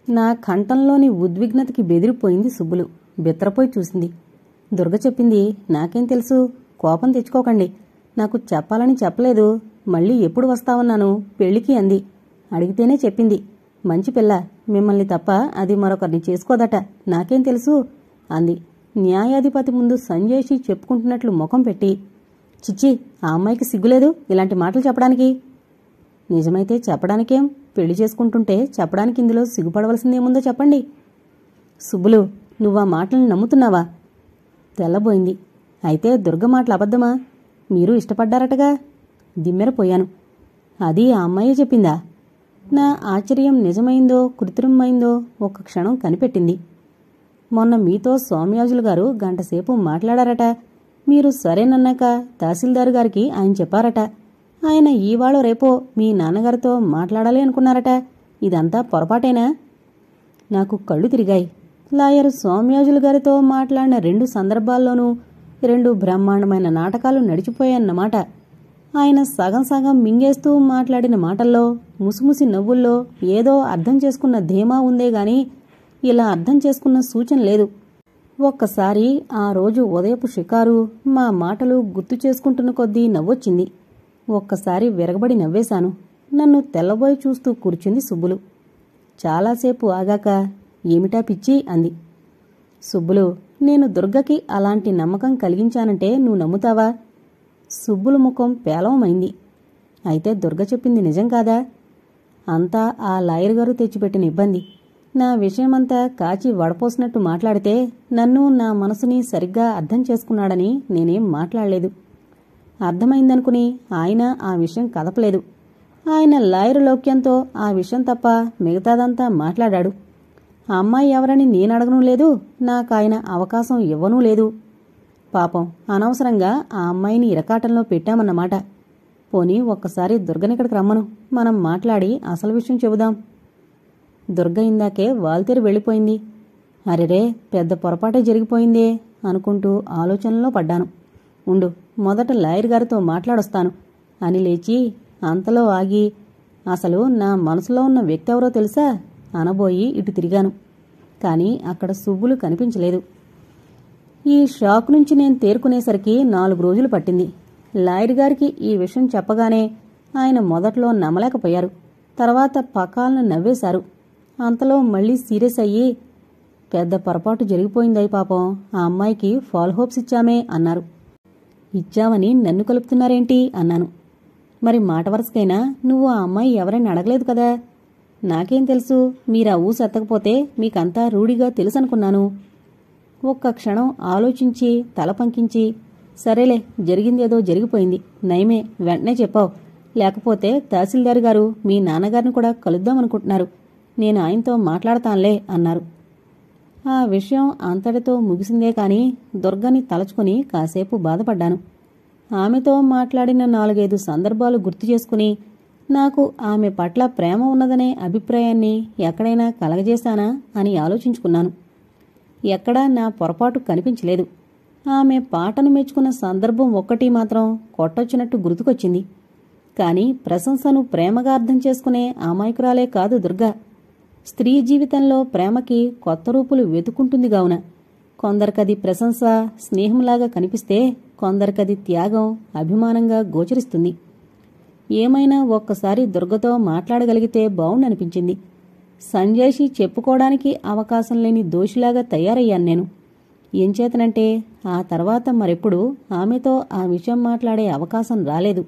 నా కంఠంలోని ఉద్విగ్నతకి బెదిరిపోయింది సుబ్బులు బిత్తరపోయి చూసింది దుర్గ చెప్పింది నాకేం తెలుసు కోపం తెచ్చుకోకండి నాకు చెప్పాలని చెప్పలేదు మళ్ళీ ఎప్పుడు వస్తావన్నాను పెళ్లికి అంది అడిగితేనే చెప్పింది మంచి పిల్ల మిమ్మల్ని తప్ప అది మరొకరిని చేసుకోదట నాకేం తెలుసు అంది న్యాయాధిపతి ముందు సంజయ్షి చెప్పుకుంటున్నట్లు ముఖం పెట్టి చిచ్చి ఆ అమ్మాయికి సిగ్గులేదు ఇలాంటి మాటలు చెప్పడానికి నిజమైతే చెప్పడానికేం పెళ్లి చేసుకుంటుంటే చెప్పడానికి ఇందులో సిగ్గుపడవలసిందేముందో చెప్పండి సుబ్బులు నువ్వా మాటల్ని నమ్ముతున్నావా తెల్లబోయింది అయితే దుర్గ మాటలు అబద్ధమా మీరు ఇష్టపడ్డారటగా దిమ్మెరపోయాను అది ఆ అమ్మాయే చెప్పిందా నా ఆశ్చర్యం నిజమైందో కృత్రిమమైందో ఒక క్షణం కనిపెట్టింది మొన్న మీతో సోమయాజులు గారు గంటసేపు మాట్లాడారట మీరు సరేనన్నాక తహసీల్దారు గారికి ఆయన చెప్పారట ఆయన ఈవాళ రేపో మీ నాన్నగారితో మాట్లాడాలి అనుకున్నారట ఇదంతా పొరపాటేనా నాకు కళ్ళు తిరిగాయి లాయర్ సోమయాజులు గారితో మాట్లాడిన రెండు సందర్భాల్లోనూ రెండు బ్రహ్మాండమైన నాటకాలు నడిచిపోయాయన్నమాట ఆయన సగం సగం మింగేస్తూ మాట్లాడిన మాటల్లో ముసిముసి నవ్వుల్లో ఏదో అర్థం చేసుకున్న ధీమా ఉందే గాని ఇలా అర్థం చేసుకున్న సూచన లేదు ఒక్కసారి ఆ రోజు ఉదయపు షికారు మా మాటలు గుర్తు చేసుకుంటున్న కొద్దీ నవ్వొచ్చింది ఒక్కసారి విరగబడి నవ్వేశాను నన్ను తెల్లబోయి చూస్తూ కూర్చుంది సుబ్బులు చాలాసేపు ఆగాక ఏమిటా పిచ్చి అంది సుబ్బులు నేను దుర్గకి అలాంటి నమ్మకం కలిగించానంటే నువ్వు నమ్ముతావా సుబ్బులు ముఖం పేలవమైంది అయితే దుర్గ చెప్పింది నిజం కాదా అంతా ఆ లాయర్ గారు తెచ్చిపెట్టిన ఇబ్బంది నా విషయమంతా కాచి వడపోసినట్టు మాట్లాడితే నన్ను నా మనసుని సరిగ్గా అర్థం చేసుకున్నాడని నేనేం మాట్లాడలేదు అర్థమైందనుకుని ఆయన ఆ విషయం కదపలేదు ఆయన లాయరు లౌక్యంతో ఆ విషయం తప్ప మిగతాదంతా మాట్లాడాడు ఆ అమ్మాయి ఎవరని నేను అడగను లేదు నాకు ఆయన అవకాశం ఇవ్వనూ లేదు పాపం అనవసరంగా ఆ అమ్మాయిని ఇరకాటంలో పెట్టామన్నమాట పోనీ ఒక్కసారి దుర్గనిక్కడికి రమ్మను మనం మాట్లాడి అసలు విషయం చెబుదాం దుర్గ ఇందాకే వాల్తేరు వెళ్ళిపోయింది అరెరే పెద్ద పొరపాటే జరిగిపోయిందే అనుకుంటూ ఆలోచనలో పడ్డాను ఉండు మొదట లాయర్ గారితో మాట్లాడొస్తాను అని లేచి అంతలో ఆగి అసలు నా మనసులో ఉన్న వ్యక్తి ఎవరో తెలుసా అనబోయి ఇటు తిరిగాను కానీ అక్కడ సువ్వులు కనిపించలేదు ఈ షాక్ నుంచి నేను తేరుకునేసరికి నాలుగు రోజులు పట్టింది లాయర్ గారికి ఈ విషయం చెప్పగానే ఆయన మొదట్లో నమ్మలేకపోయారు తర్వాత పకాలను నవ్వేశారు అంతలో మళ్ళీ సీరియస్ అయ్యి పెద్ద పొరపాటు జరిగిపోయిందై పాపం ఆ అమ్మాయికి ఫాల్ హోప్స్ ఇచ్చామే అన్నారు ఇచ్చామని నన్ను కలుపుతున్నారేంటి అన్నాను మరి మాట వరుసకైనా నువ్వు ఆ అమ్మాయి ఎవరైనా అడగలేదు కదా నాకేం తెలుసు మీరా ఊసు ఎత్తకపోతే మీకంతా రూఢిగా తెలుసనుకున్నాను ఒక్క క్షణం ఆలోచించి తల పంకించి సరేలే జరిగిందేదో జరిగిపోయింది నయమే వెంటనే చెప్పావు లేకపోతే తహసీల్దార్ గారు మీ నాన్నగారిని కూడా కలుద్దామనుకుంటున్నారు నేను ఆయనతో మాట్లాడతానులే అన్నారు ఆ విషయం అంతటితో ముగిసిందే కాని దుర్గని తలచుకుని కాసేపు బాధపడ్డాను ఆమెతో మాట్లాడిన నాలుగైదు సందర్భాలు గుర్తు చేసుకుని నాకు ఆమె పట్ల ప్రేమ ఉన్నదనే అభిప్రాయాన్ని ఎక్కడైనా కలగజేశానా అని ఆలోచించుకున్నాను ఎక్కడా నా పొరపాటు కనిపించలేదు ఆమె పాటను మెచ్చుకున్న సందర్భం ఒక్కటి మాత్రం కొట్టొచ్చినట్టు గుర్తుకొచ్చింది కాని ప్రశంసను ప్రేమగా అర్థం చేసుకునే అమాయకురాలే కాదు దుర్గా స్త్రీ జీవితంలో ప్రేమకి కొత్త రూపులు వెతుకుంటుంది గావున కొందరికది ప్రశంస స్నేహంలాగా కనిపిస్తే కొందరికది త్యాగం అభిమానంగా గోచరిస్తుంది ఏమైనా ఒక్కసారి దుర్గతో మాట్లాడగలిగితే బావుండనిపించింది సంజయ్షి చెప్పుకోవడానికి అవకాశం లేని దోషిలాగా తయారయ్యాను నేను ఎంచేతనంటే ఆ తర్వాత మరెప్పుడు ఆమెతో ఆ విషయం మాట్లాడే అవకాశం రాలేదు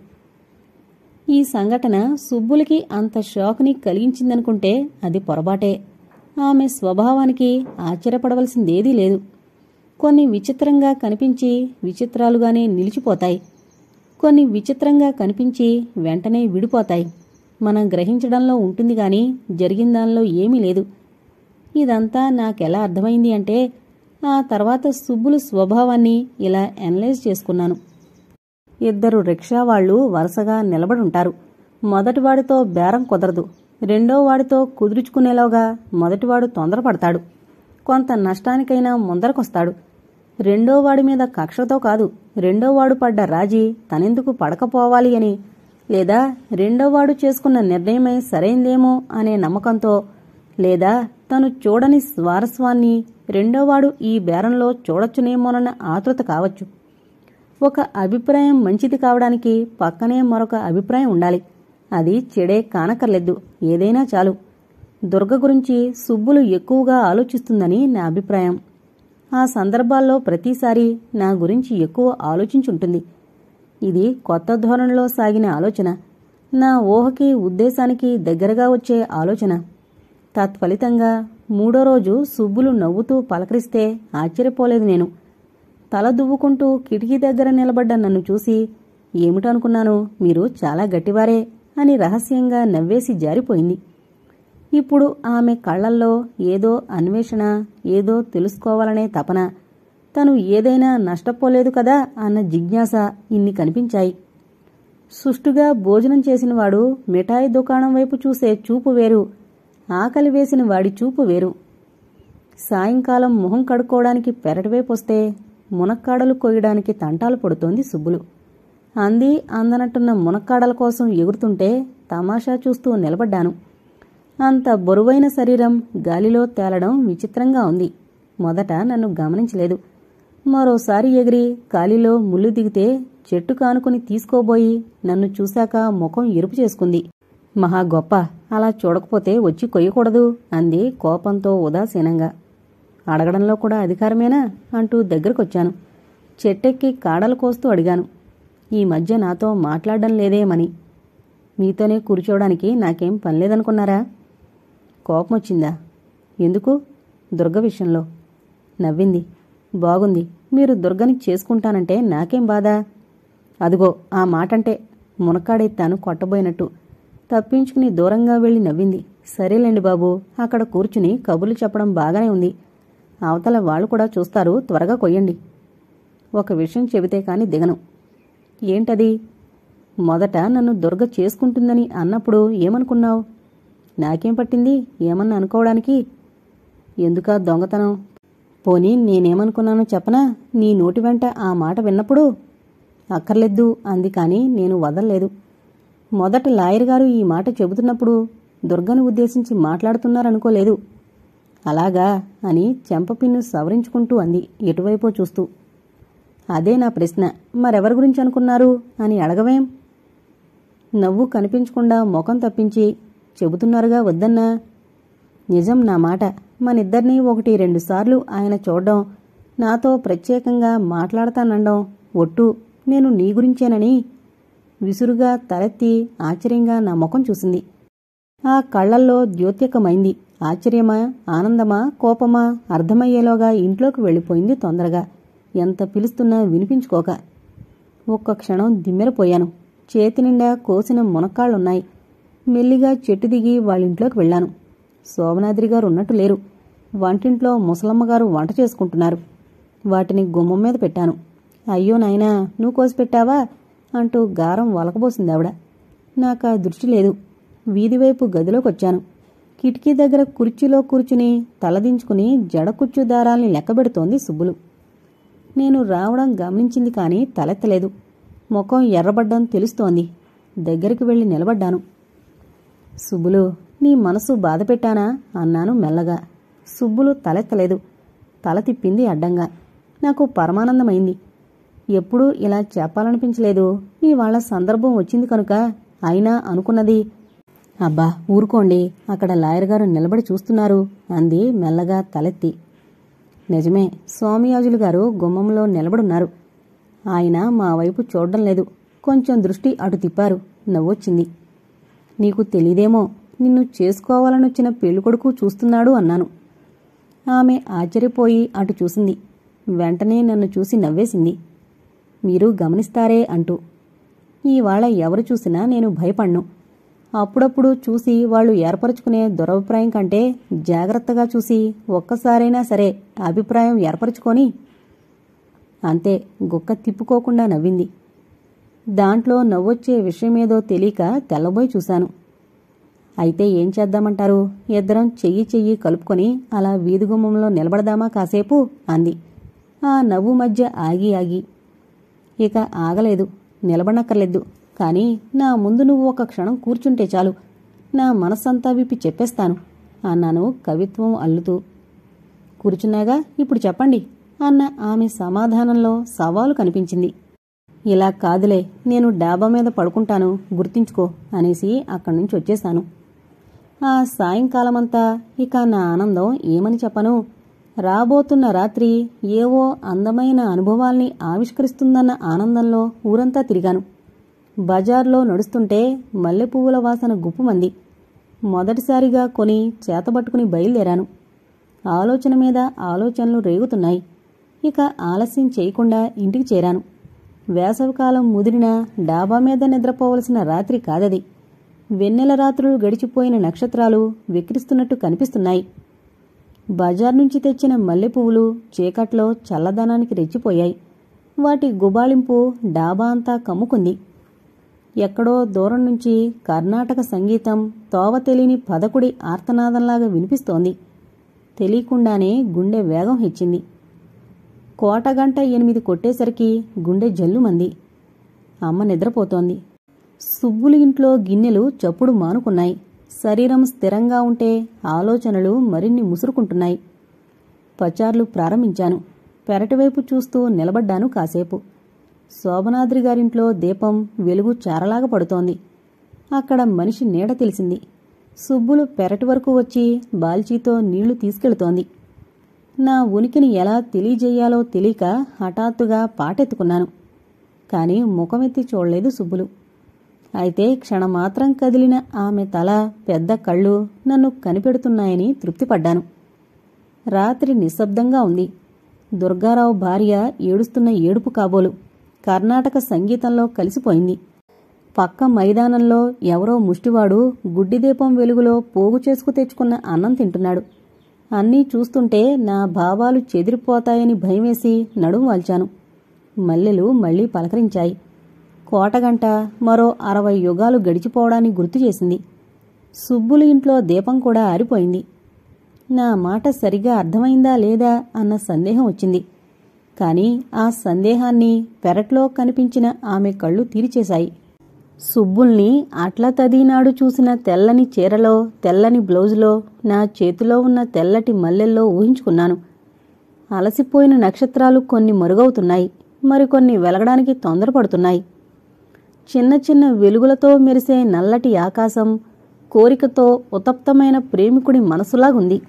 ఈ సంఘటన సుబ్బులకి అంత షాక్ని కలిగించిందనుకుంటే అది పొరపాటే ఆమె స్వభావానికి ఆశ్చర్యపడవలసిందేదీ లేదు కొన్ని విచిత్రంగా కనిపించి విచిత్రాలుగానే నిలిచిపోతాయి కొన్ని విచిత్రంగా కనిపించి వెంటనే విడిపోతాయి మనం గ్రహించడంలో ఉంటుంది గాని జరిగిన దానిలో ఏమీ లేదు ఇదంతా నాకెలా అర్థమైంది అంటే ఆ తర్వాత సుబ్బులు స్వభావాన్ని ఇలా అనలైజ్ చేసుకున్నాను ఇద్దరు రిక్షా వాళ్ళు వరుసగా నిలబడుంటారు మొదటివాడితో బేరం కుదరదు రెండో వాడితో కుదుర్చుకునేలోగా మొదటివాడు తొందరపడతాడు కొంత నష్టానికైనా ముందరకొస్తాడు రెండో వాడి మీద కక్షతో కాదు రెండో వాడు పడ్డ రాజీ తనెందుకు పడకపోవాలి అని లేదా రెండో వాడు చేసుకున్న నిర్ణయమే సరైందేమో అనే నమ్మకంతో లేదా తను చూడని స్వారస్వాన్ని రెండోవాడు ఈ బేరంలో చూడొచ్చునేమోనన్న ఆతృత కావచ్చు ఒక అభిప్రాయం మంచిది కావడానికి పక్కనే మరొక అభిప్రాయం ఉండాలి అది చెడే కానకర్లేదు ఏదైనా చాలు దుర్గ గురించి సుబ్బులు ఎక్కువగా ఆలోచిస్తుందని నా అభిప్రాయం ఆ సందర్భాల్లో ప్రతిసారి నా గురించి ఎక్కువ ఆలోచించుంటుంది ఇది కొత్త ధోరణిలో సాగిన ఆలోచన నా ఊహకి ఉద్దేశానికి దగ్గరగా వచ్చే ఆలోచన తత్ఫలితంగా మూడో రోజు సుబ్బులు నవ్వుతూ పలకరిస్తే ఆశ్చర్యపోలేదు నేను తల దువ్వుకుంటూ కిటికీ దగ్గర నిలబడ్డ నన్ను చూసి ఏమిటనుకున్నాను మీరు చాలా గట్టివారే అని రహస్యంగా నవ్వేసి జారిపోయింది ఇప్పుడు ఆమె కళ్ళల్లో ఏదో అన్వేషణ ఏదో తెలుసుకోవాలనే తపన తను ఏదైనా నష్టపోలేదు కదా అన్న జిజ్ఞాస ఇన్ని కనిపించాయి సుష్టుగా భోజనం చేసినవాడు మిఠాయి దుకాణం వైపు చూసే చూపు వేరు ఆకలి వేసిన వాడి చూపు వేరు సాయంకాలం మొహం కడుక్కోవడానికి పెరటివైపు వస్తే మునక్కాడలు కొయ్యడానికి తంటాలు పడుతోంది సుబ్బులు అంది అందనట్టున్న మునక్కాడల కోసం ఎగురుతుంటే తమాషా చూస్తూ నిలబడ్డాను అంత బరువైన శరీరం గాలిలో తేలడం విచిత్రంగా ఉంది మొదట నన్ను గమనించలేదు మరోసారి ఎగిరి గాలిలో ముళ్ళు దిగితే చెట్టు కానుకుని తీసుకోబోయి నన్ను చూశాక ముఖం ఎరుపు చేసుకుంది మహా గొప్ప అలా చూడకపోతే వచ్చి కొయ్యకూడదు అంది కోపంతో ఉదాసీనంగా అడగడంలో కూడా అధికారమేనా అంటూ దగ్గరకొచ్చాను చెట్టెక్కి కాడలు కోస్తూ అడిగాను ఈ మధ్య నాతో మాట్లాడడం లేదేమని మీతోనే కూర్చోవడానికి నాకేం పనిలేదనుకున్నారా కోపం వచ్చిందా ఎందుకు దుర్గ విషయంలో నవ్వింది బాగుంది మీరు దుర్గని చేసుకుంటానంటే నాకేం బాధ అదిగో ఆ మాటంటే మునక్కాడెత్తాను కొట్టబోయినట్టు తప్పించుకుని దూరంగా వెళ్ళి నవ్వింది సరేలేండి బాబు అక్కడ కూర్చుని కబుర్లు చెప్పడం బాగానే ఉంది అవతల వాళ్ళు కూడా చూస్తారు త్వరగా కొయ్యండి ఒక విషయం చెబితే కాని దిగను ఏంటది మొదట నన్ను దుర్గ చేసుకుంటుందని అన్నప్పుడు ఏమనుకున్నావు నాకేం పట్టింది ఏమన్నా అనుకోవడానికి ఎందుకా దొంగతనం పోనీ నేనేమనుకున్నానో చెప్పనా నీ నోటి వెంట ఆ మాట విన్నప్పుడు అక్కర్లేదు అంది కాని నేను వదల్లేదు మొదట లాయర్ గారు ఈ మాట చెబుతున్నప్పుడు దుర్గను ఉద్దేశించి మాట్లాడుతున్నారనుకోలేదు అలాగా అని చెంపపిన్ను సవరించుకుంటూ అంది ఎటువైపో చూస్తూ అదే నా ప్రశ్న మరెవరి గురించి అనుకున్నారు అని అడగవేం నవ్వు కనిపించకుండా ముఖం తప్పించి చెబుతున్నారుగా వద్దన్నా నిజం నా మాట మనిద్దరినీ ఒకటి రెండుసార్లు ఆయన చూడడం నాతో ప్రత్యేకంగా మాట్లాడతానండం ఒట్టు నేను నీ గురించేనని విసురుగా తలెత్తి ఆశ్చర్యంగా నా ముఖం చూసింది ఆ కళ్ళల్లో ద్యోత్యకమైంది ఆశ్చర్యమా ఆనందమా కోపమా అర్థమయ్యేలోగా ఇంట్లోకి వెళ్ళిపోయింది తొందరగా ఎంత పిలుస్తున్నా వినిపించుకోక ఒక్క క్షణం దిమ్మెరపోయాను చేతి నిండా కోసిన మునక్కాళ్ళున్నాయి మెల్లిగా చెట్టు దిగి వాళ్ళింట్లోకి వెళ్ళాను శోభనాద్రి గారు ఉన్నట్టు లేరు వంటింట్లో ముసలమ్మగారు వంట చేసుకుంటున్నారు వాటిని గుమ్మం మీద పెట్టాను అయ్యో నాయనా నువ్వు కోసి పెట్టావా అంటూ గారం వలకబోసింది ఆవిడ నాకా దృష్టి లేదు వీధివైపు గదిలోకొచ్చాను కిటికీ దగ్గర కుర్చీలో కూర్చుని తలదించుకుని జడకుచ్చు దారాల్ని లెక్కబెడుతోంది సుబ్బులు నేను రావడం గమనించింది కానీ తలెత్తలేదు ముఖం ఎర్రబడ్డం తెలుస్తోంది దగ్గరికి వెళ్ళి నిలబడ్డాను సుబ్బులు నీ మనసు బాధ పెట్టానా అన్నాను మెల్లగా సుబ్బులు తలెత్తలేదు తల తిప్పింది అడ్డంగా నాకు పరమానందమైంది ఎప్పుడూ ఇలా చెప్పాలనిపించలేదు ఇవాళ సందర్భం వచ్చింది కనుక అయినా అనుకున్నది అబ్బా ఊరుకోండి అక్కడ లాయర్ గారు నిలబడి చూస్తున్నారు అంది మెల్లగా తలెత్తి నిజమే స్వామియాజులు గారు గుమ్మంలో నిలబడున్నారు ఆయన మా వైపు చూడడం లేదు కొంచెం దృష్టి అటు తిప్పారు నవ్వొచ్చింది నీకు తెలీదేమో నిన్ను చేసుకోవాలనొచ్చిన పెళ్ళికొడుకు చూస్తున్నాడు అన్నాను ఆమె ఆశ్చర్యపోయి అటు చూసింది వెంటనే నన్ను చూసి నవ్వేసింది మీరు గమనిస్తారే అంటూ ఇవాళ ఎవరు చూసినా నేను భయపడ్ను అప్పుడప్పుడు చూసి వాళ్ళు ఏర్పరచుకునే దురభిప్రాయం కంటే జాగ్రత్తగా చూసి ఒక్కసారైనా సరే అభిప్రాయం ఏర్పరచుకొని అంతే గుక్క తిప్పుకోకుండా నవ్వింది దాంట్లో నవ్వొచ్చే విషయమేదో తెలియక తెల్లబోయి చూశాను అయితే ఏం చేద్దామంటారు ఇద్దరం చెయ్యి చెయ్యి కలుపుకొని అలా వీధిగుమ్మంలో నిలబడదామా కాసేపు అంది ఆ నవ్వు మధ్య ఆగి ఆగి ఇక ఆగలేదు నిలబడనక్కర్లేదు కానీ నా ముందు నువ్వు ఒక క్షణం కూర్చుంటే చాలు నా మనస్సంతా విప్పి చెప్పేస్తాను అన్నాను కవిత్వం అల్లుతూ కూర్చున్నాగా ఇప్పుడు చెప్పండి అన్న ఆమె సమాధానంలో సవాలు కనిపించింది ఇలా కాదులే నేను డాబా మీద పడుకుంటాను గుర్తించుకో అనేసి అక్కడి నుంచి వచ్చేశాను ఆ సాయంకాలమంతా ఇక నా ఆనందం ఏమని చెప్పను రాబోతున్న రాత్రి ఏవో అందమైన అనుభవాల్ని ఆవిష్కరిస్తుందన్న ఆనందంలో ఊరంతా తిరిగాను బజార్లో నడుస్తుంటే మల్లెపువ్వుల వాసన గుప్పుమంది మొదటిసారిగా కొని చేతబట్టుకుని బయలుదేరాను ఆలోచన మీద ఆలోచనలు రేగుతున్నాయి ఇక ఆలస్యం చేయకుండా ఇంటికి చేరాను వేసవికాలం ముదిరిన డాబా మీద నిద్రపోవలసిన రాత్రి కాదది వెన్నెల రాత్రులు గడిచిపోయిన నక్షత్రాలు వెక్కిరిస్తున్నట్టు కనిపిస్తున్నాయి బజార్ నుంచి తెచ్చిన మల్లెపువ్వులు చీకట్లో చల్లదనానికి రెచ్చిపోయాయి వాటి గుబాళింపు డాబా అంతా కమ్ముకుంది ఎక్కడో దూరం నుంచి కర్ణాటక సంగీతం తోవ తెలియని పదకుడి ఆర్తనాదంలాగా వినిపిస్తోంది తెలియకుండానే గుండె వేగం హెచ్చింది కోటగంట ఎనిమిది కొట్టేసరికి గుండె జల్లుమంది అమ్మ నిద్రపోతోంది సుబ్బులు ఇంట్లో గిన్నెలు చప్పుడు మానుకున్నాయి శరీరం స్థిరంగా ఉంటే ఆలోచనలు మరిన్ని ముసురుకుంటున్నాయి పచార్లు ప్రారంభించాను పెరటివైపు చూస్తూ నిలబడ్డాను కాసేపు శోభనాద్రి గారింట్లో దీపం వెలుగు చారలాగా పడుతోంది అక్కడ మనిషి నీడ తెలిసింది సుబ్బులు పెరటి వరకు వచ్చి బాల్చీతో నీళ్లు తీసుకెళుతోంది నా ఉనికిని ఎలా తెలియజేయాలో తెలియక హఠాత్తుగా పాటెత్తుకున్నాను కాని ముఖమెత్తి చూడలేదు సుబ్బులు అయితే క్షణమాత్రం కదిలిన ఆమె తల పెద్ద కళ్ళు నన్ను కనిపెడుతున్నాయని తృప్తిపడ్డాను రాత్రి నిశ్శబ్దంగా ఉంది దుర్గారావు భార్య ఏడుస్తున్న ఏడుపు కాబోలు కర్ణాటక సంగీతంలో కలిసిపోయింది పక్క మైదానంలో ఎవరో ముష్టివాడు గుడ్డిదీపం వెలుగులో పోగు చేసుకు తెచ్చుకున్న అన్నం తింటున్నాడు అన్నీ చూస్తుంటే నా భావాలు చెదిరిపోతాయని భయమేసి నడుం వాల్చాను మల్లెలు మళ్లీ పలకరించాయి కోటగంట మరో అరవై యుగాలు గడిచిపోవడాన్ని గుర్తు చేసింది సుబ్బులు ఇంట్లో దీపం కూడా ఆరిపోయింది నా మాట సరిగా అర్థమైందా లేదా అన్న సందేహం వచ్చింది కాని ఆ సందేహాన్ని పెరట్లో కనిపించిన ఆమె కళ్ళు తీరిచేశాయి సుబ్బుల్ని అట్ల తదీనాడు చూసిన తెల్లని చీరలో తెల్లని బ్లౌజులో నా చేతిలో ఉన్న తెల్లటి మల్లెల్లో ఊహించుకున్నాను అలసిపోయిన నక్షత్రాలు కొన్ని మరుగవుతున్నాయి మరికొన్ని వెలగడానికి తొందరపడుతున్నాయి చిన్న చిన్న వెలుగులతో మెరిసే నల్లటి ఆకాశం కోరికతో ఉతప్తమైన ప్రేమికుడి మనసులాగుంది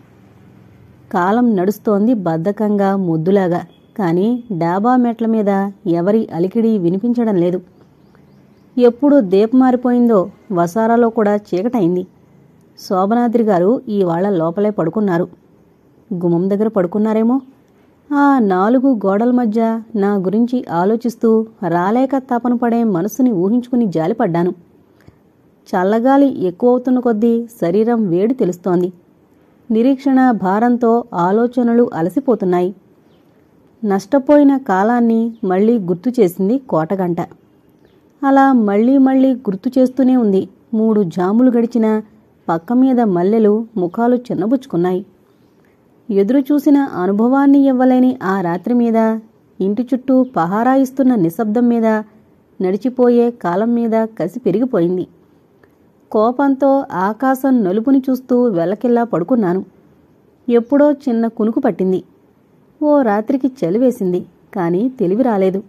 కాలం నడుస్తోంది బద్ధకంగా ముద్దులాగా కాని డాబా మెట్ల మీద ఎవరి అలికిడి వినిపించడం లేదు ఎప్పుడు దీపమారిపోయిందో వసారాలో కూడా చీకటైంది శోభనాద్రి గారు ఈవాళ్ల లోపలే పడుకున్నారు గుమ్మం దగ్గర పడుకున్నారేమో ఆ నాలుగు గోడల మధ్య నా గురించి ఆలోచిస్తూ రాలేక తపన పడే మనసుని ఊహించుకుని జాలిపడ్డాను చల్లగాలి ఎక్కువవుతున్న కొద్దీ శరీరం వేడి తెలుస్తోంది నిరీక్షణ భారంతో ఆలోచనలు అలసిపోతున్నాయి నష్టపోయిన కాలాన్ని మళ్లీ గుర్తు చేసింది కోటగంట అలా మళ్లీ మళ్లీ గుర్తు చేస్తూనే ఉంది మూడు జాములు గడిచిన పక్క మీద మల్లెలు ముఖాలు చిన్నబుచ్చుకున్నాయి ఎదురు చూసిన అనుభవాన్ని ఇవ్వలేని ఆ రాత్రి మీద ఇంటి చుట్టూ పహారా ఇస్తున్న నిశ్శబ్దం మీద నడిచిపోయే కాలం మీద కసి పెరిగిపోయింది కోపంతో ఆకాశం నలుపుని చూస్తూ వెల్లకిల్లా పడుకున్నాను ఎప్పుడో చిన్న కునుకు పట్టింది ఓ రాత్రికి చలివేసింది కాని తెలివి రాలేదు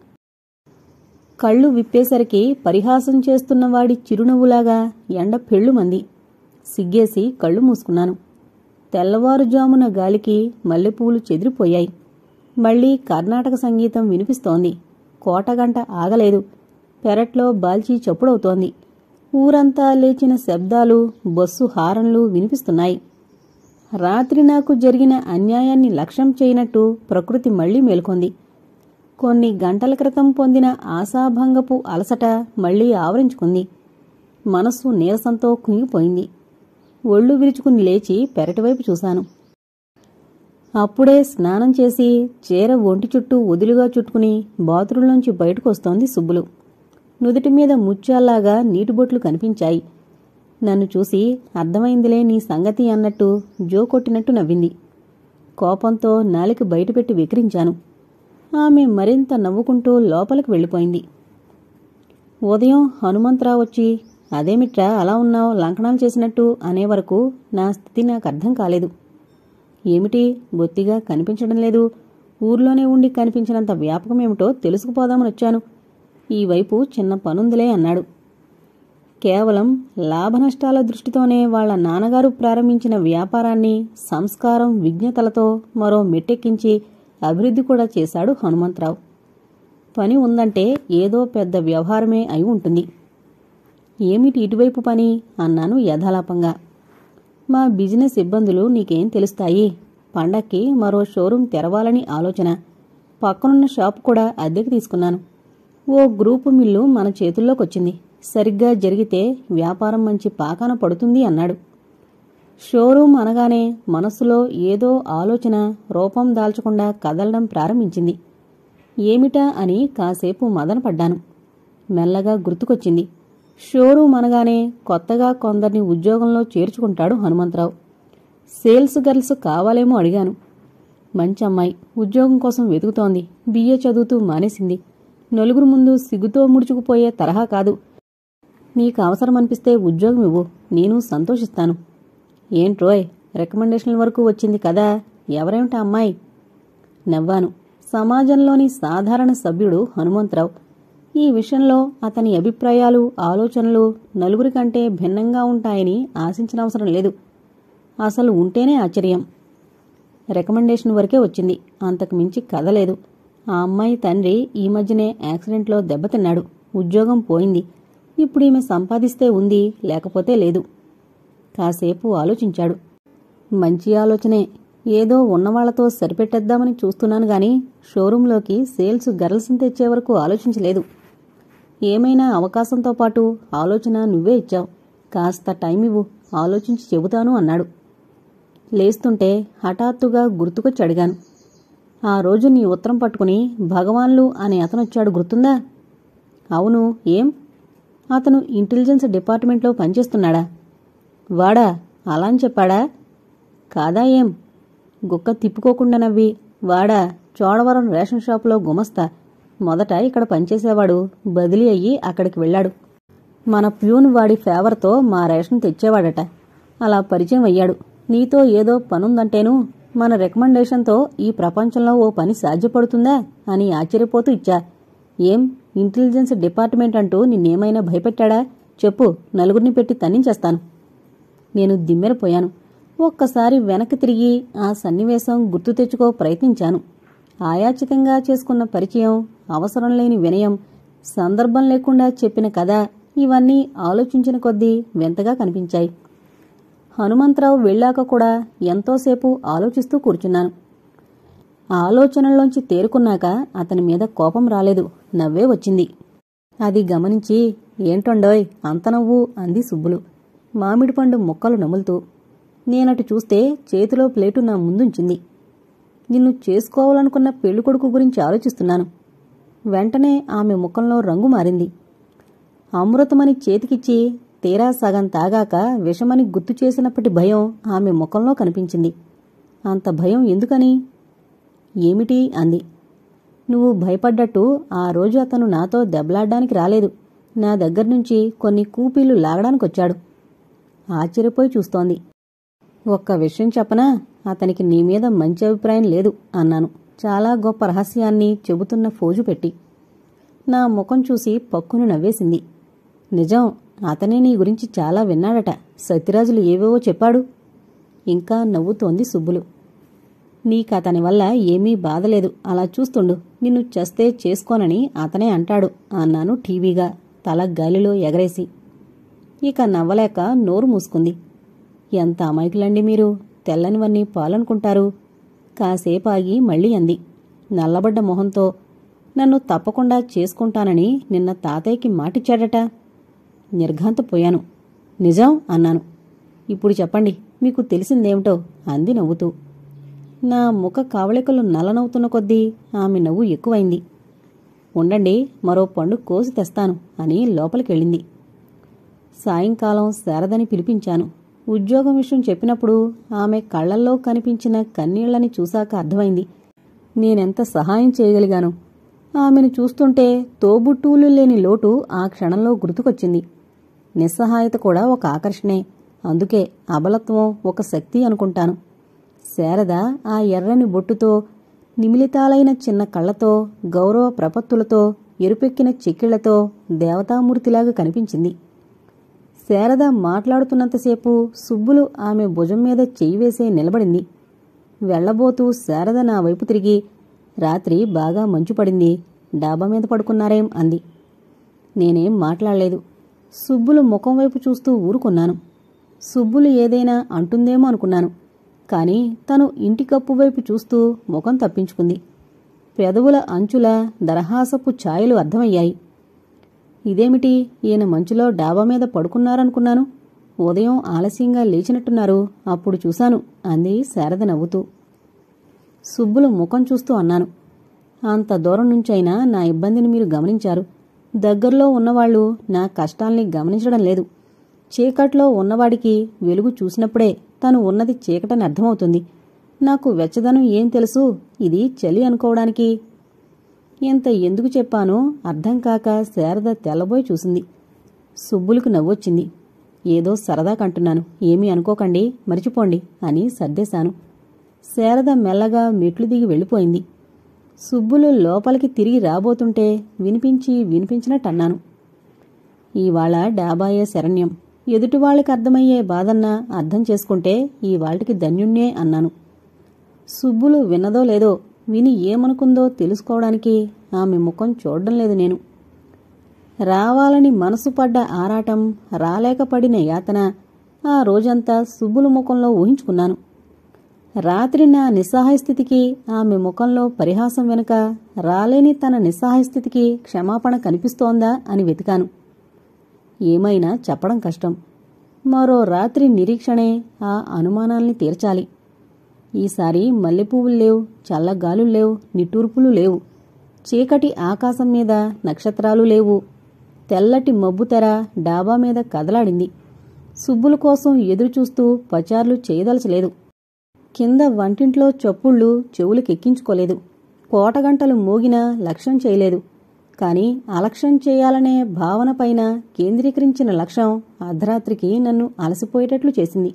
కళ్ళు విప్పేసరికి పరిహాసం చేస్తున్నవాడి చిరునవ్వులాగా ఎండ పెళ్ళుమంది సిగ్గేసి కళ్ళు మూసుకున్నాను తెల్లవారుజామున గాలికి మల్లెపూలు చెదిరిపోయాయి మళ్లీ కర్ణాటక సంగీతం వినిపిస్తోంది కోటగంట ఆగలేదు పెరట్లో బాల్చీ చప్పుడవుతోంది ఊరంతా లేచిన శబ్దాలు బస్సు హారన్లు వినిపిస్తున్నాయి రాత్రి నాకు జరిగిన అన్యాయాన్ని లక్ష్యం చేయనట్టు ప్రకృతి మళ్లీ మేల్కొంది కొన్ని గంటల క్రితం పొందిన ఆశాభంగపు అలసట మళ్లీ ఆవరించుకుంది మనస్సు నీరసంతో కుంగిపోయింది ఒళ్ళు విరుచుకుని లేచి పెరటివైపు చూశాను అప్పుడే స్నానం చేసి చీర ఒంటి చుట్టూ వదులుగా చుట్టుకుని బాత్రూంలోంచి బయటకు వస్తోంది సుబ్బులు నుదుటి మీద ముత్యాల్లాగా నీటిబొట్లు కనిపించాయి నన్ను చూసి అర్థమైందిలే నీ సంగతి అన్నట్టు జో కొట్టినట్టు నవ్వింది కోపంతో నాలిక బయటపెట్టి వికరించాను ఆమె మరింత నవ్వుకుంటూ లోపలికి వెళ్ళిపోయింది ఉదయం హనుమంతరావు వచ్చి అదేమిట్రా అలా ఉన్నావు లంకణాలు చేసినట్టు అనే వరకు నా స్థితి నాకు అర్థం కాలేదు ఏమిటి బొత్తిగా కనిపించడం లేదు ఊర్లోనే ఉండి కనిపించినంత వ్యాపకమేమిటో తెలుసుకుపోదామని వచ్చాను ఈ వైపు చిన్న పనుందిలే అన్నాడు కేవలం లాభనష్టాల దృష్టితోనే వాళ్ళ నాన్నగారు ప్రారంభించిన వ్యాపారాన్ని సంస్కారం విజ్ఞతలతో మరో మెట్టెక్కించి అభివృద్ధి కూడా చేశాడు హనుమంతరావు పని ఉందంటే ఏదో పెద్ద వ్యవహారమే అయి ఉంటుంది ఏమిటి ఇటువైపు పని అన్నాను యథాలాపంగా మా బిజినెస్ ఇబ్బందులు నీకేం తెలుస్తాయి పండక్కి మరో షోరూం తెరవాలని ఆలోచన పక్కనున్న షాప్ కూడా అద్దెకి తీసుకున్నాను ఓ గ్రూపు మిల్లు మన చేతుల్లోకొచ్చింది సరిగ్గా జరిగితే వ్యాపారం మంచి పాకాన పడుతుంది అన్నాడు షోరూం అనగానే మనస్సులో ఏదో ఆలోచన రూపం దాల్చకుండా కదలడం ప్రారంభించింది ఏమిటా అని కాసేపు మదనపడ్డాను మెల్లగా గుర్తుకొచ్చింది షోరూం అనగానే కొత్తగా కొందరిని ఉద్యోగంలో చేర్చుకుంటాడు హనుమంతరావు సేల్స్ గర్ల్స్ కావాలేమో అడిగాను మంచి అమ్మాయి ఉద్యోగం కోసం వెతుకుతోంది బిఏ చదువుతూ మానేసింది నలుగురు ముందు సిగ్గుతో ముడుచుకుపోయే తరహా కాదు నీకు అవసరమనిపిస్తే ఉద్యోగం ఇవ్వు నేను సంతోషిస్తాను ఏంట్రోయ్ రికమెండేషన్ల వరకు వచ్చింది కదా ఎవరేమిటా అమ్మాయి నవ్వాను సమాజంలోని సాధారణ సభ్యుడు హనుమంతరావు ఈ విషయంలో అతని అభిప్రాయాలు ఆలోచనలు నలుగురి కంటే భిన్నంగా ఉంటాయని ఆశించిన అవసరం లేదు అసలు ఉంటేనే ఆశ్చర్యం రికమెండేషన్ వరకే వచ్చింది అంతకు మించి కదలేదు ఆ అమ్మాయి తండ్రి ఈ మధ్యనే యాక్సిడెంట్లో దెబ్బతిన్నాడు ఉద్యోగం పోయింది ఇప్పుడు ఈమె సంపాదిస్తే ఉంది లేకపోతే లేదు కాసేపు ఆలోచించాడు మంచి ఆలోచనే ఏదో ఉన్నవాళ్లతో సరిపెట్టేద్దామని చూస్తున్నాను గాని షోరూంలోకి సేల్స్ గర్ల్స్ని తెచ్చే వరకు ఆలోచించలేదు ఏమైనా అవకాశంతో పాటు ఆలోచన నువ్వే ఇచ్చావు కాస్త టైం ఇవ్వు ఆలోచించి చెబుతాను అన్నాడు లేస్తుంటే హఠాత్తుగా గుర్తుకొచ్చి అడిగాను ఆ రోజు నీ ఉత్తరం పట్టుకుని భగవాన్లు అనే అతనొచ్చాడు గుర్తుందా అవును ఏం అతను ఇంటెలిజెన్స్ డిపార్ట్మెంట్లో పనిచేస్తున్నాడా వాడా అలా అని చెప్పాడా కాదా ఏం గుక్క తిప్పుకోకుండా నవ్వి వాడా చోడవరం రేషన్ షాపులో గుమస్తా మొదట ఇక్కడ పనిచేసేవాడు బదిలీ అయ్యి అక్కడికి వెళ్ళాడు మన ప్యూన్ వాడి ఫేవర్తో మా రేషన్ తెచ్చేవాడట అలా పరిచయం అయ్యాడు నీతో ఏదో పనుందంటేను మన రికమెండేషన్తో ఈ ప్రపంచంలో ఓ పని సాధ్యపడుతుందా అని ఆశ్చర్యపోతూ ఇచ్చా ఏం ఇంటెలిజెన్స్ డిపార్ట్మెంట్ అంటూ నిన్నేమైనా భయపెట్టాడా చెప్పు నలుగురిని పెట్టి తన్నించేస్తాను నేను దిమ్మెరపోయాను ఒక్కసారి వెనక్కి తిరిగి ఆ సన్నివేశం గుర్తు తెచ్చుకో ప్రయత్నించాను ఆయాచితంగా చేసుకున్న పరిచయం అవసరం లేని వినయం సందర్భం లేకుండా చెప్పిన కథ ఇవన్నీ ఆలోచించిన కొద్దీ వింతగా కనిపించాయి హనుమంతరావు వెళ్ళాక కూడా ఎంతోసేపు ఆలోచిస్తూ కూర్చున్నాను ఆలోచనల్లోంచి తేరుకున్నాక అతని మీద కోపం రాలేదు నవ్వే వచ్చింది అది గమనించి ఏంటొండోయ్ అంత నవ్వు అంది సుబ్బులు మామిడి పండు ముక్కలు నములుతూ నేనటు చూస్తే చేతిలో ప్లేటు నా ముందుంచింది నిన్ను చేసుకోవాలనుకున్న పెళ్ళికొడుకు గురించి ఆలోచిస్తున్నాను వెంటనే ఆమె ముఖంలో రంగు మారింది అమృతమని చేతికిచ్చి తీరా సగం తాగాక విషమని గుర్తు చేసినప్పటి భయం ఆమె ముఖంలో కనిపించింది అంత భయం ఎందుకని ఏమిటి అంది నువ్వు భయపడ్డట్టు ఆ రోజు అతను నాతో దెబ్బలాడ్డానికి రాలేదు నా దగ్గర నుంచి కొన్ని కూపీలు లాగడానికొచ్చాడు ఆశ్చర్యపోయి చూస్తోంది ఒక్క విషయం చెప్పనా అతనికి నీ మీద మంచి అభిప్రాయం లేదు అన్నాను చాలా గొప్ప రహస్యాన్ని చెబుతున్న ఫోజు పెట్టి నా ముఖం చూసి పక్కును నవ్వేసింది నిజం అతనే నీ గురించి చాలా విన్నాడట సత్యరాజులు ఏవేవో చెప్పాడు ఇంకా నవ్వుతోంది సుబ్బులు నీకతని వల్ల ఏమీ బాధలేదు అలా చూస్తుండు నిన్ను చస్తే చేసుకోనని అతనే అంటాడు అన్నాను టీవీగా తల గాలిలో ఎగరేసి ఇక నవ్వలేక నోరు మూసుకుంది ఎంత అమాయకులండి మీరు తెల్లనివన్నీ పాలనుకుంటారు కాసేపు ఆగి మళ్ళీ అంది నల్లబడ్డ మొహంతో నన్ను తప్పకుండా చేసుకుంటానని నిన్న తాతయ్యకి మాటిచ్చాడట నిర్ఘాంతపోయాను నిజం అన్నాను ఇప్పుడు చెప్పండి మీకు తెలిసిందేమిటో అంది నవ్వుతూ నా ముఖ కావళికలు నల్లనవ్వుతున్న కొద్దీ ఆమె నవ్వు ఎక్కువైంది ఉండండి మరో పండు కోసి తెస్తాను అని లోపలికెళ్ళింది సాయంకాలం శారదని పిలిపించాను ఉద్యోగం విషయం చెప్పినప్పుడు ఆమె కళ్లల్లో కనిపించిన కన్నీళ్లని చూశాక అర్థమైంది నేనెంత సహాయం చేయగలిగాను ఆమెను చూస్తుంటే తోబుట్టూలు లేని లోటు ఆ క్షణంలో గుర్తుకొచ్చింది నిస్సహాయత కూడా ఒక ఆకర్షణే అందుకే అబలత్వం ఒక శక్తి అనుకుంటాను శారద ఆ ఎర్రని బొట్టుతో నిమిలితాలైన చిన్న కళ్ళతో గౌరవ ప్రపత్తులతో ఎరుపెక్కిన చెక్కిళ్లతో దేవతామూర్తిలాగా కనిపించింది శారద మాట్లాడుతున్నంతసేపు సుబ్బులు ఆమె భుజం మీద చెయ్యి వేసే నిలబడింది వెళ్లబోతూ శారద నా వైపు తిరిగి రాత్రి బాగా మంచు పడింది డాబా మీద పడుకున్నారేం అంది నేనేం మాట్లాడలేదు సుబ్బులు ముఖం వైపు చూస్తూ ఊరుకున్నాను సుబ్బులు ఏదైనా అంటుందేమో అనుకున్నాను కాని తను ఇంటి కప్పు వైపు చూస్తూ ముఖం తప్పించుకుంది పెదవుల అంచుల దరహాసపు ఛాయలు అర్థమయ్యాయి ఇదేమిటి ఈయన మంచులో డాబా మీద పడుకున్నారనుకున్నాను ఉదయం ఆలస్యంగా లేచినట్టున్నారు అప్పుడు చూశాను అంది శారద నవ్వుతూ సుబ్బులు ముఖం చూస్తూ అన్నాను అంత దూరం నుంచైనా నా ఇబ్బందిని మీరు గమనించారు దగ్గరలో ఉన్నవాళ్లు నా కష్టాల్ని గమనించడం లేదు చీకట్లో ఉన్నవాడికి వెలుగు చూసినప్పుడే తను ఉన్నది చీకటని అర్థమవుతుంది నాకు వెచ్చదనం ఏం తెలుసు ఇది చలి అనుకోవడానికి ఇంత ఎందుకు చెప్పానో అర్థం కాక శారద తెల్లబోయి చూసింది సుబ్బులకు నవ్వొచ్చింది ఏదో సరదా కంటున్నాను ఏమీ అనుకోకండి మరిచిపోండి అని సర్దేశాను శారద మెల్లగా మెట్లు దిగి వెళ్ళిపోయింది సుబ్బులు లోపలికి తిరిగి రాబోతుంటే వినిపించి వినిపించినట్టన్నాను ఇవాళ డాబాయే శరణ్యం ఎదుటివాళ్ళకి అర్థమయ్యే బాధన్నా అర్థం చేసుకుంటే ఈ వాళ్ళకి ధన్యుణ్ణే అన్నాను సుబ్బులు విన్నదో లేదో విని ఏమనుకుందో తెలుసుకోవడానికి ఆమె ముఖం చూడడం లేదు నేను రావాలని మనసు పడ్డ ఆరాటం రాలేకపడిన యాతన ఆ రోజంతా సుబ్బులు ముఖంలో ఊహించుకున్నాను రాత్రి నా నిస్సహాయ స్థితికి ఆమె ముఖంలో పరిహాసం వెనుక రాలేని తన నిస్సహాయ స్థితికి క్షమాపణ కనిపిస్తోందా అని వెతికాను ఏమైనా చెప్పడం కష్టం మరో రాత్రి నిరీక్షణే ఆ అనుమానాల్ని తీర్చాలి ఈసారి మల్లెపువ్వులు లేవు చల్లగాలులు లేవు నిట్టూర్పులు లేవు చీకటి ఆకాశం మీద నక్షత్రాలు లేవు తెల్లటి మబ్బు తెర డాబా మీద కదలాడింది సుబ్బుల కోసం ఎదురుచూస్తూ పచార్లు చేయదలచలేదు కింద వంటింట్లో చప్పుళ్ళు చెవులకెక్కించుకోలేదు కోటగంటలు మోగినా లక్ష్యం చేయలేదు కాని అలక్ష్యం చేయాలనే భావనపైన కేంద్రీకరించిన లక్ష్యం అర్ధరాత్రికి నన్ను అలసిపోయేటట్లు చేసింది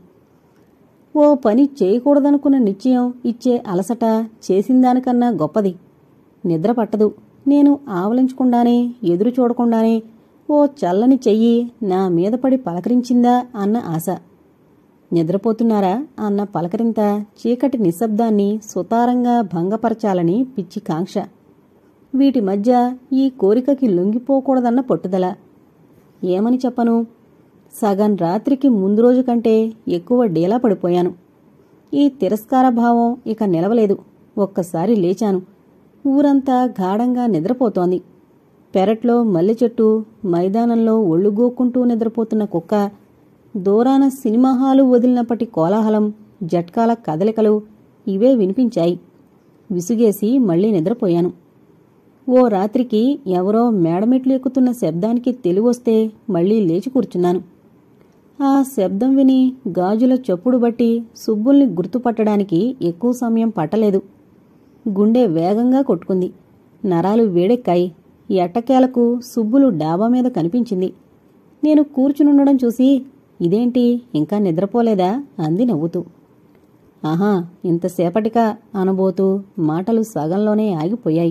ఓ పని చేయకూడదనుకున్న నిశ్చయం ఇచ్చే అలసట చేసిందానికన్నా గొప్పది నిద్ర పట్టదు నేను ఆవలించకుండానే ఎదురు చూడకుండానే ఓ చల్లని చెయ్యి నా మీద పడి పలకరించిందా అన్న ఆశ నిద్రపోతున్నారా అన్న పలకరింత చీకటి నిశ్శబ్దాన్ని సుతారంగా భంగపరచాలని పిచ్చి కాంక్ష వీటి మధ్య ఈ కోరికకి లొంగిపోకూడదన్న పట్టుదల ఏమని చెప్పను సగం రాత్రికి ముందు రోజు కంటే ఎక్కువ డీలా పడిపోయాను ఈ తిరస్కార భావం ఇక నిలవలేదు ఒక్కసారి లేచాను ఊరంతా గాఢంగా నిద్రపోతోంది పెరట్లో మల్లె చెట్టు మైదానంలో ఒళ్ళుగోక్కుంటూ నిద్రపోతున్న కుక్క దూరాన సినిమా హాలు వదిలినప్పటి కోలాహలం జట్కాల కదలికలు ఇవే వినిపించాయి విసుగేసి మళ్ళీ నిద్రపోయాను ఓ రాత్రికి ఎవరో మేడమెట్లు ఎక్కుతున్న శబ్దానికి తెలివొస్తే మళ్ళీ లేచి కూర్చున్నాను ఆ శబ్దం విని గాజుల చప్పుడు బట్టి సుబ్బుల్ని గుర్తుపట్టడానికి ఎక్కువ సమయం పట్టలేదు గుండె వేగంగా కొట్టుకుంది నరాలు వేడెక్కాయి ఎట్టకేలకు సుబ్బులు డాబా మీద కనిపించింది నేను కూర్చునుండడం చూసి ఇదేంటి ఇంకా నిద్రపోలేదా అంది నవ్వుతూ ఆహా ఇంతసేపటికా అనబోతూ మాటలు సగంలోనే ఆగిపోయాయి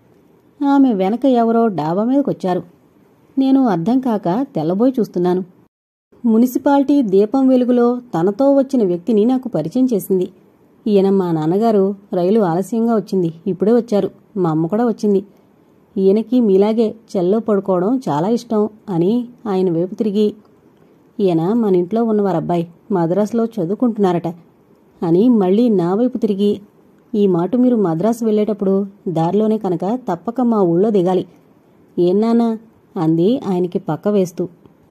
ఆమె వెనక ఎవరో డాబా మీదకొచ్చారు నేను అర్థం కాక తెల్లబోయి చూస్తున్నాను మున్సిపాలిటీ దీపం వెలుగులో తనతో వచ్చిన వ్యక్తిని నాకు పరిచయం చేసింది ఈయన మా నాన్నగారు రైలు ఆలస్యంగా వచ్చింది ఇప్పుడే వచ్చారు మా అమ్మ కూడా వచ్చింది ఈయనకి మీలాగే చెల్లో పడుకోవడం చాలా ఇష్టం అని ఆయన వైపు తిరిగి ఈయన మన ఇంట్లో ఉన్నవారబ్బాయి మద్రాసులో చదువుకుంటున్నారట అని మళ్ళీ నా వైపు తిరిగి ఈ మాట మీరు మద్రాసు వెళ్ళేటప్పుడు దారిలోనే కనుక తప్పక మా ఊళ్ళో దిగాలి ఏన్నానా అంది ఆయనకి పక్క వేస్తూ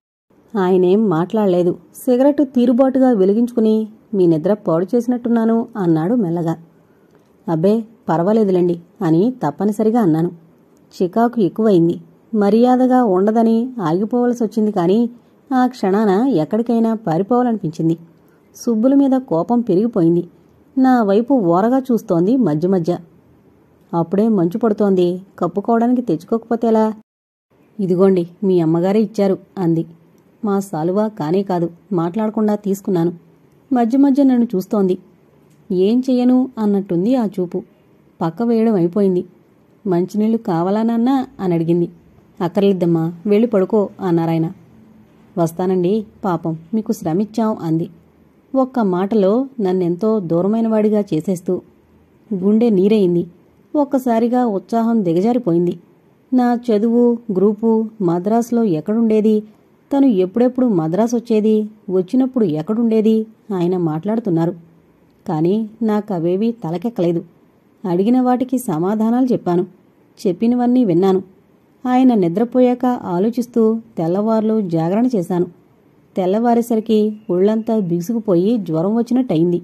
ఆయనేం మాట్లాడలేదు సిగరెట్ తీరుబాటుగా వెలిగించుకుని మీ నిద్ర పాడు చేసినట్టున్నాను అన్నాడు మెల్లగా అబ్బే పర్వాలేదులేండి అని తప్పనిసరిగా అన్నాను చికాకు ఎక్కువైంది మర్యాదగా ఉండదని ఆగిపోవలసి వచ్చింది కానీ ఆ క్షణాన ఎక్కడికైనా పారిపోవాలనిపించింది సుబ్బుల మీద కోపం పెరిగిపోయింది నా వైపు ఓరగా చూస్తోంది మధ్య మధ్య అప్పుడే మంచు పడుతోంది కప్పుకోవడానికి తెచ్చుకోకపోతేలా ఇదిగోండి మీ అమ్మగారే ఇచ్చారు అంది మా సాలువా కానే కాదు మాట్లాడకుండా తీసుకున్నాను మధ్య మధ్య నన్ను చూస్తోంది ఏం చెయ్యను అన్నట్టుంది ఆ చూపు పక్క వేయడం అయిపోయింది మంచినీళ్లు కావాలా నాన్నా అని అడిగింది అక్కర్లేద్దమ్మా వెళ్ళి పడుకో అన్నారాయన వస్తానండి పాపం మీకు శ్రమిచ్చాం అంది ఒక్క మాటలో నన్నెంతో దూరమైన వాడిగా చేసేస్తూ గుండె నీరయింది ఒక్కసారిగా ఉత్సాహం దిగజారిపోయింది నా చదువు గ్రూపు మద్రాసులో ఎక్కడుండేది తను ఎప్పుడెప్పుడు మద్రాసు వచ్చేది వచ్చినప్పుడు ఎక్కడుండేది ఆయన మాట్లాడుతున్నారు కానీ నాకు అవేవీ తలకెక్కలేదు అడిగిన వాటికి సమాధానాలు చెప్పాను చెప్పినవన్నీ విన్నాను ఆయన నిద్రపోయాక ఆలోచిస్తూ తెల్లవార్లు జాగరణ చేశాను తెల్లవారేసరికి ఒళ్ళంతా బిగుసుకుపోయి జ్వరం వచ్చినట్టయింది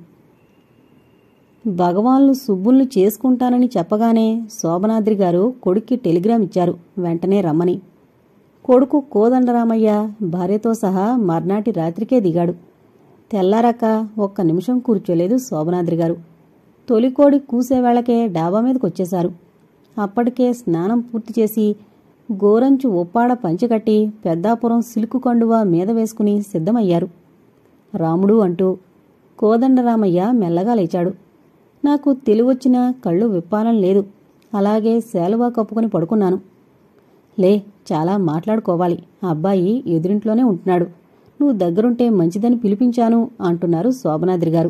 భగవాన్లు సుబ్బుల్ని చేసుకుంటానని చెప్పగానే శోభనాద్రి గారు కొడుక్కి టెలిగ్రామ్ ఇచ్చారు వెంటనే రమ్మని కొడుకు కోదండరామయ్య భార్యతో సహా మర్నాటి రాత్రికే దిగాడు తెల్లారాక ఒక్క నిమిషం కూర్చోలేదు శోభనాద్రి గారు తొలికోడి కూసేవేళకే డాబా మీదకొచ్చేశారు అప్పటికే స్నానం పూర్తి చేసి గోరంచు ఉప్పాడ పంచెకట్టి పెద్దాపురం సిలుకు కండువా మీద వేసుకుని సిద్ధమయ్యారు రాముడు అంటూ కోదండరామయ్య మెల్లగా లేచాడు నాకు తెలివొచ్చిన కళ్ళు విప్పాలం లేదు అలాగే శాలువా కప్పుకొని పడుకున్నాను లే చాలా మాట్లాడుకోవాలి ఆ అబ్బాయి ఎదురింట్లోనే ఉంటున్నాడు నువ్వు దగ్గరుంటే మంచిదని పిలిపించాను అంటున్నారు శోభనాద్రి గారు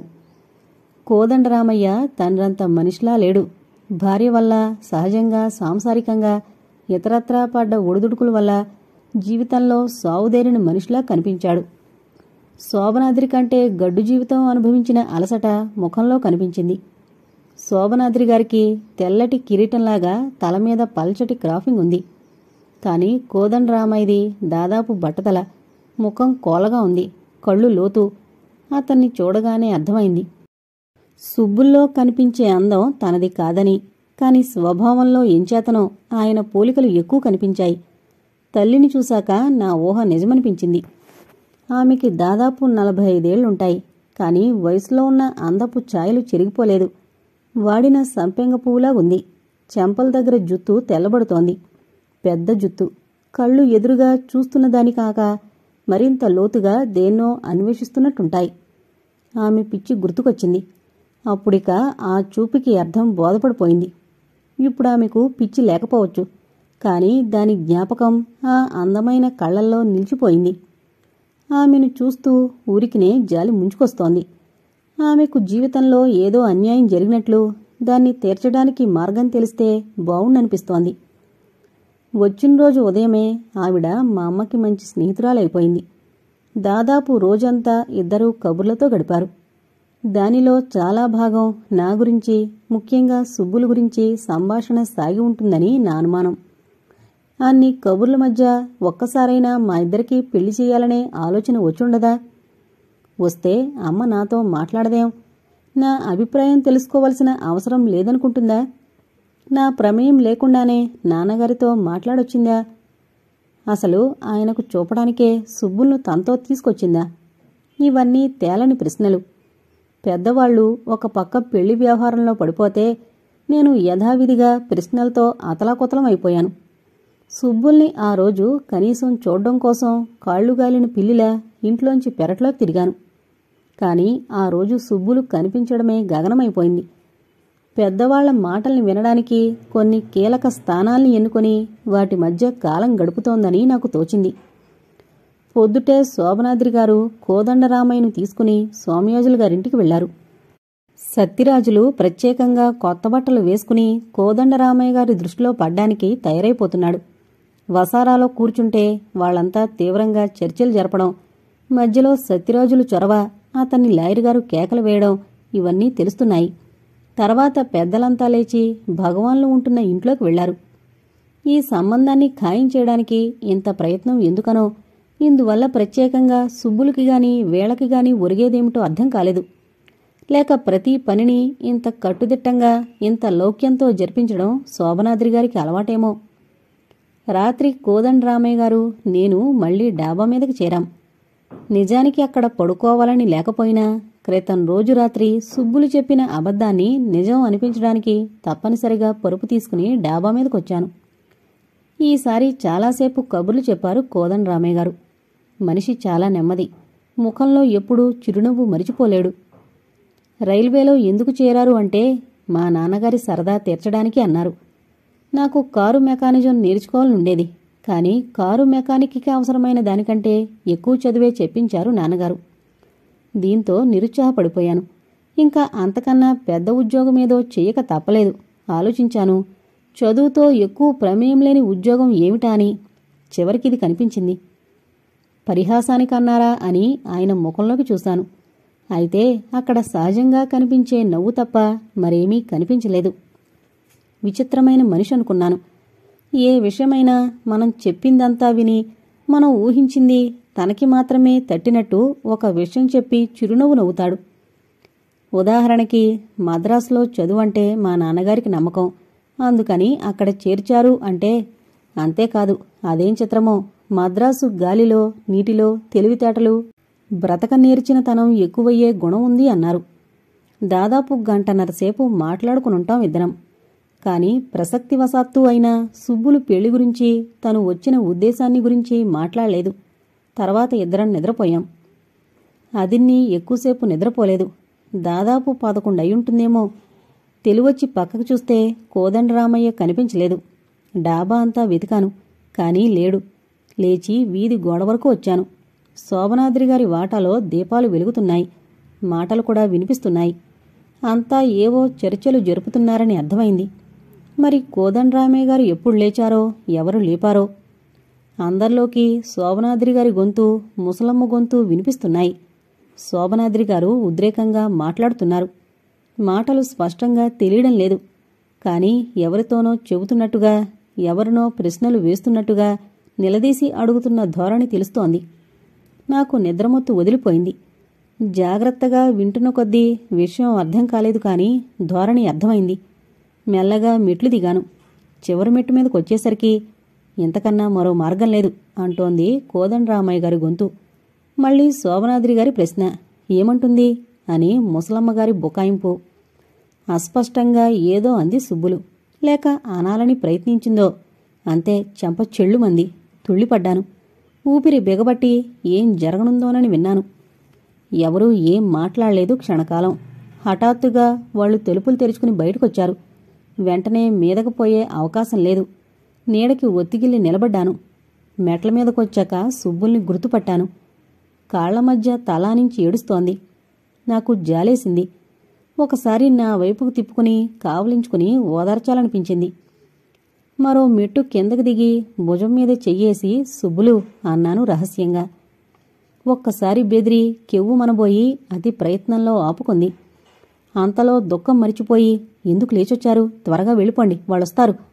కోదండరామయ్య తండ్రంత మనిషిలా లేడు భార్య వల్ల సహజంగా సాంసారికంగా ఇతరత్రా పడ్డ ఒడిదుడుకుల వల్ల జీవితంలో సావుదేరిన మనిషిలా కనిపించాడు శోభనాద్రి కంటే గడ్డు జీవితం అనుభవించిన అలసట ముఖంలో కనిపించింది శోభనాద్రి గారికి తెల్లటి కిరీటంలాగా తల మీద పల్చటి క్రాఫింగ్ ఉంది కాని కోదండరామయ్యది దాదాపు బట్టతల ముఖం కోలగా ఉంది కళ్ళు లోతు అతన్ని చూడగానే అర్థమైంది సుబ్బుల్లో కనిపించే అందం తనది కాదని కాని స్వభావంలో ఎంచేతనో ఆయన పోలికలు ఎక్కువ కనిపించాయి తల్లిని చూశాక నా ఊహ నిజమనిపించింది ఆమెకి దాదాపు నలభై ఐదేళ్లుంటాయి కాని వయసులో ఉన్న అందపు ఛాయలు చెరిగిపోలేదు వాడిన సంపెంగ పువ్వులా ఉంది చెంపల దగ్గర జుత్తు తెల్లబడుతోంది పెద్ద జుత్తు కళ్ళు ఎదురుగా చూస్తున్న దాని కాక మరింత లోతుగా దేన్నో అన్వేషిస్తున్నట్టుంటాయి ఆమె పిచ్చి గుర్తుకొచ్చింది అప్పుడిక ఆ చూపుకి అర్థం బోధపడిపోయింది ఇప్పుడు ఆమెకు పిచ్చి లేకపోవచ్చు కాని దాని జ్ఞాపకం ఆ అందమైన కళ్ళల్లో నిలిచిపోయింది ఆమెను చూస్తూ ఊరికినే జాలి ముంచుకొస్తోంది ఆమెకు జీవితంలో ఏదో అన్యాయం జరిగినట్లు దాన్ని తీర్చడానికి మార్గం తెలిస్తే బావుండనిపిస్తోంది వచ్చిన రోజు ఉదయమే ఆవిడ మా అమ్మకి మంచి స్నేహితురాలైపోయింది దాదాపు రోజంతా ఇద్దరూ కబుర్లతో గడిపారు దానిలో చాలా భాగం నా గురించి ముఖ్యంగా సుబ్బుల గురించి సంభాషణ సాగి ఉంటుందని నా అనుమానం అన్ని కబుర్ల మధ్య ఒక్కసారైనా మా ఇద్దరికీ పెళ్లి చేయాలనే ఆలోచన వచ్చుండదా వస్తే అమ్మ నాతో మాట్లాడదేం నా అభిప్రాయం తెలుసుకోవలసిన అవసరం లేదనుకుంటుందా నా ప్రమేయం లేకుండానే నాన్నగారితో మాట్లాడొచ్చిందా అసలు ఆయనకు చూపడానికే సుబ్బులను తనతో తీసుకొచ్చిందా ఇవన్నీ తేలని ప్రశ్నలు పెద్దవాళ్లు ఒక పక్క పెళ్లి వ్యవహారంలో పడిపోతే నేను యథావిధిగా ప్రశ్నలతో అతలాకుతలం అయిపోయాను సుబ్బుల్ని ఆ రోజు కనీసం చూడ్డం కోసం కాళ్లుగాలిన పిల్లిలా ఇంట్లోంచి పెరట్లోకి తిరిగాను కాని ఆ రోజు సుబ్బులు కనిపించడమే గగనమైపోయింది పెద్దవాళ్ల మాటల్ని వినడానికి కొన్ని కీలక స్థానాల్ని ఎన్నుకొని వాటి మధ్య కాలం గడుపుతోందని నాకు తోచింది పొద్దుటే శోభనాద్రి గారు కోదండరామయ్యను తీసుకుని సోమయాజులు గారింటికి వెళ్లారు సత్యరాజులు ప్రత్యేకంగా కొత్త బట్టలు వేసుకుని కోదండరామయ్య గారి దృష్టిలో పడ్డానికి తయారైపోతున్నాడు వసారాలో కూర్చుంటే వాళ్ళంతా తీవ్రంగా చర్చలు జరపడం మధ్యలో సత్యరాజులు చొరవ అతన్ని లాయర్ గారు కేకలు వేయడం ఇవన్నీ తెలుస్తున్నాయి తర్వాత పెద్దలంతా లేచి భగవాన్లు ఉంటున్న ఇంట్లోకి వెళ్లారు ఈ సంబంధాన్ని ఖాయం చేయడానికి ఇంత ప్రయత్నం ఎందుకనో ఇందువల్ల ప్రత్యేకంగా సుబ్బులకి గాని వేళకి గాని ఒరిగేదేమిటో అర్థం కాలేదు లేక ప్రతి పనిని ఇంత కట్టుదిట్టంగా ఇంత లౌక్యంతో జరిపించడం శోభనాద్రి గారికి అలవాటేమో రాత్రి కోదండరామయ్య గారు నేను మళ్లీ డాబా మీదకి చేరాం నిజానికి అక్కడ పడుకోవాలని లేకపోయినా క్రితం రోజు రాత్రి సుబ్బులు చెప్పిన అబద్ధాన్ని నిజం అనిపించడానికి తప్పనిసరిగా పరుపు తీసుకుని డాబా మీదకొచ్చాను ఈసారి చాలాసేపు కబుర్లు చెప్పారు కోదండరామయ్య గారు మనిషి చాలా నెమ్మది ముఖంలో ఎప్పుడూ చిరునవ్వు మరిచిపోలేడు రైల్వేలో ఎందుకు చేరారు అంటే మా నాన్నగారి సరదా తీర్చడానికి అన్నారు నాకు కారు మెకానిజం నేర్చుకోవాలనుండేది కానీ కారు మెకానిక్కి అవసరమైన దానికంటే ఎక్కువ చదివే చెప్పించారు నాన్నగారు దీంతో నిరుత్సాహపడిపోయాను ఇంకా అంతకన్నా పెద్ద ఉద్యోగమేదో చెయ్యక తప్పలేదు ఆలోచించాను చదువుతో ఎక్కువ ప్రమేయం లేని ఉద్యోగం ఏమిటా అని చివరికిది కనిపించింది పరిహాసానికన్నారా అని ఆయన ముఖంలోకి చూశాను అయితే అక్కడ సహజంగా కనిపించే నవ్వు తప్ప మరేమీ కనిపించలేదు విచిత్రమైన మనిషి అనుకున్నాను ఏ విషయమైనా మనం చెప్పిందంతా విని మనం ఊహించింది తనకి మాత్రమే తట్టినట్టు ఒక విషయం చెప్పి చిరునవ్వు నవ్వుతాడు ఉదాహరణకి మద్రాసులో చదువంటే మా నాన్నగారికి నమ్మకం అందుకని అక్కడ చేర్చారు అంటే అంతేకాదు అదేం చిత్రమో మద్రాసు గాలిలో నీటిలో తెలివితేటలు బ్రతక నేర్చినతనం ఎక్కువయ్యే గుణం ఉంది అన్నారు దాదాపు గంటన్నరసేపు మాట్లాడుకునుంటాం ఇద్దరం కాని ప్రసక్తివశాత్తు అయినా సుబ్బులు పెళ్లి గురించి తను వచ్చిన ఉద్దేశాన్ని గురించి మాట్లాడలేదు తర్వాత ఇద్దరం నిద్రపోయాం అదిన్ని ఎక్కువసేపు నిద్రపోలేదు దాదాపు పదకొండు అయ్యుంటుందేమో తెలివొచ్చి పక్కకు చూస్తే కోదండరామయ్య కనిపించలేదు డాబా అంతా వెతికాను కానీ లేడు లేచి వీధి గోడ వరకు వచ్చాను శోభనాద్రి గారి వాటాలో దీపాలు వెలుగుతున్నాయి మాటలు కూడా వినిపిస్తున్నాయి అంతా ఏవో చర్చలు జరుపుతున్నారని అర్థమైంది మరి కోదండరామయ్య గారు ఎప్పుడు లేచారో ఎవరు లేపారో అందరిలోకి శోభనాద్రి గారి గొంతు ముసలమ్మ గొంతు వినిపిస్తున్నాయి శోభనాద్రి గారు ఉద్రేకంగా మాట్లాడుతున్నారు మాటలు స్పష్టంగా తెలియడం లేదు కానీ ఎవరితోనో చెబుతున్నట్టుగా ఎవరినో ప్రశ్నలు వేస్తున్నట్టుగా నిలదీసి అడుగుతున్న ధోరణి తెలుస్తోంది నాకు నిద్రమొత్తు వదిలిపోయింది జాగ్రత్తగా వింటున్న కొద్దీ విషయం అర్థం కాలేదు కానీ ధోరణి అర్థమైంది మెల్లగా మెట్లు దిగాను చివరి మెట్టు మీదకి వచ్చేసరికి ఇంతకన్నా మరో మార్గం లేదు అంటోంది కోదండరామయ్య గారి గొంతు మళ్ళీ శోభనాద్రి గారి ప్రశ్న ఏమంటుంది అని ముసలమ్మ గారి బుకాయింపు అస్పష్టంగా ఏదో అంది సుబ్బులు లేక అనాలని ప్రయత్నించిందో అంతే చెంప చెళ్ళుమంది తుళ్ళిపడ్డాను ఊపిరి బిగబట్టి ఏం జరగనుందోనని విన్నాను ఎవరూ ఏం మాట్లాడలేదు క్షణకాలం హఠాత్తుగా వాళ్ళు తలుపులు తెరుచుకుని బయటకొచ్చారు వెంటనే మీదకు పోయే అవకాశం లేదు నీడకి ఒత్తిగిల్లి నిలబడ్డాను మెట్ల మీదకొచ్చాక సుబ్బుల్ని గుర్తుపట్టాను కాళ్ల మధ్య తలానించి ఏడుస్తోంది నాకు జాలేసింది ఒకసారి నా వైపుకు తిప్పుకుని కావలించుకుని ఓదార్చాలనిపించింది మరో మెట్టు కిందకు దిగి భుజం మీద చెయ్యేసి సుబ్బులు అన్నాను రహస్యంగా ఒక్కసారి బెదిరి కెవ్వు మనబోయి అతి ప్రయత్నంలో ఆపుకుంది అంతలో దుఃఖం మరిచిపోయి ఎందుకు లేచొచ్చారు త్వరగా వెళ్ళిపోండి వాళ్ళొస్తారు